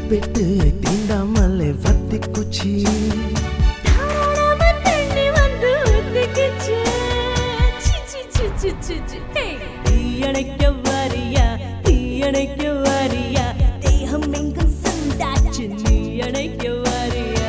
தீப்பெட்டு தீண்டாமலே வத்தி குச்சி தாராளமா தண்ணி வந்து ஒத்திக்கிச்சு. சி, சி, சி, சி, சி, சி. ஹேய். தீயணைக்க வாரியா தீயணைக்க வாரியா தேகம் எங்கும் சந்தாச்சு நீ அணைக்க வாரியா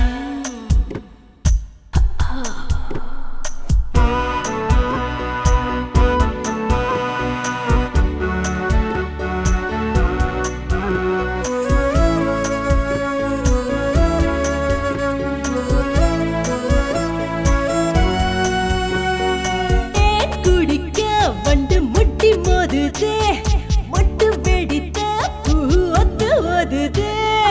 தேன் குடிக்க வண்டு முட்டி மோதுதே மொட்டு வெடித்த பூ ஒத்து ஓதுதே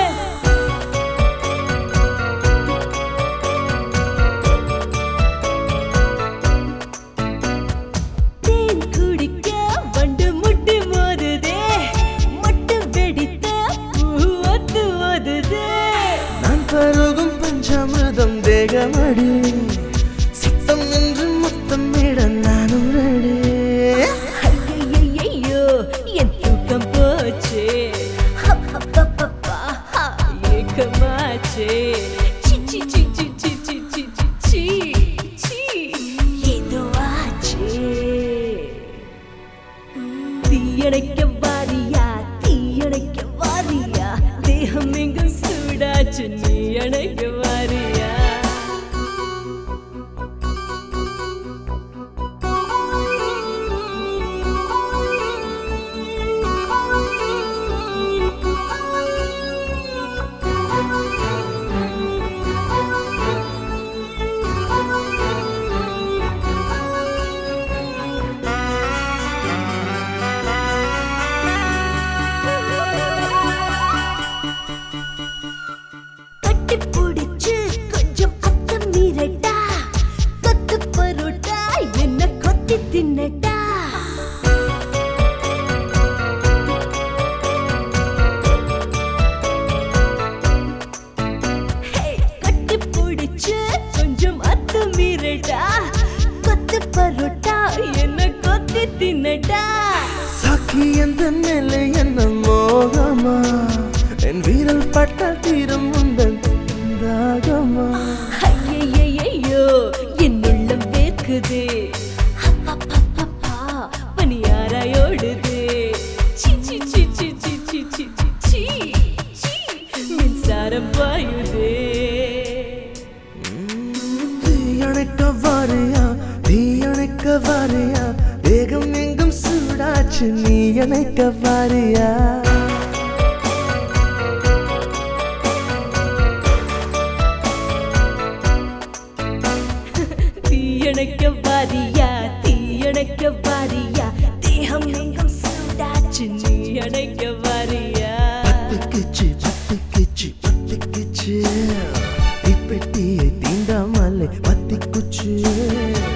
தேன் குடிக்க வண்டு முட்டி மோதுதே மொட்டு வெடித்த பூ ஒத்து ஓதுதே நான் பருகும் பஞ்சாமிர்தம் தேகமடி சித்தம் என்று முத்தம் இட நானும் ரெடி ஐயையையோ, என் தூக்கம் போச்சே அப்பப்பப்பப்பா, ஏக்கமாச்சே சி, சி, சி, சி, சி, சி, சி, சி, சி, சி, ஏதோ ஆச்சே. தீயணைக்க வாரியா தீயணைக்க வாரியா தேகம் எங்கும் சூடாச்சு நீ அணைக்க வாரியா கட்டி பிடிச்சு கொஞ்சம் அத்தம் மீறட்டா கொத்து பரோட்டா என்ன கொத்தி தின்னட்டா ஹே, கட்டி பிடிச்சு கொஞ்சம் அத்தம் மீறட்டா கொத்து பரோட்டா என்ன கொத்தி தின்னட்டா சாக்கி எந்த நிலை என்ன மோகமா என் வீரல் பட்ட தீரம் உந்தன் தாகமா ஐயையையோ, என் உள்ளம் வேர்க்குதே. அப்பப்பப்பப்பா, பனியாராயோடுதே. சீ, சீ, சீ, சீ, சீ, சீ, சீ, சீ, சீ, சீ. மின்சாரம் பாயுதே தீயணைக்க வாரியா தீயணைக்க வாரியா தேகம் எங்கும் சூடாச்சு நீ அணைக்க வாரியா தீயணைக்க வாரியா தீயணைக்க வாரியா தேகம் எங்கும் சூடாச்சு நீ அணைக்க வாரியா பத்துக்குச்சு பத்துக்குச்சு பத்துக்குச்சு தீப்பெட்டியை தீண்டாமலே பத்தி குச்சு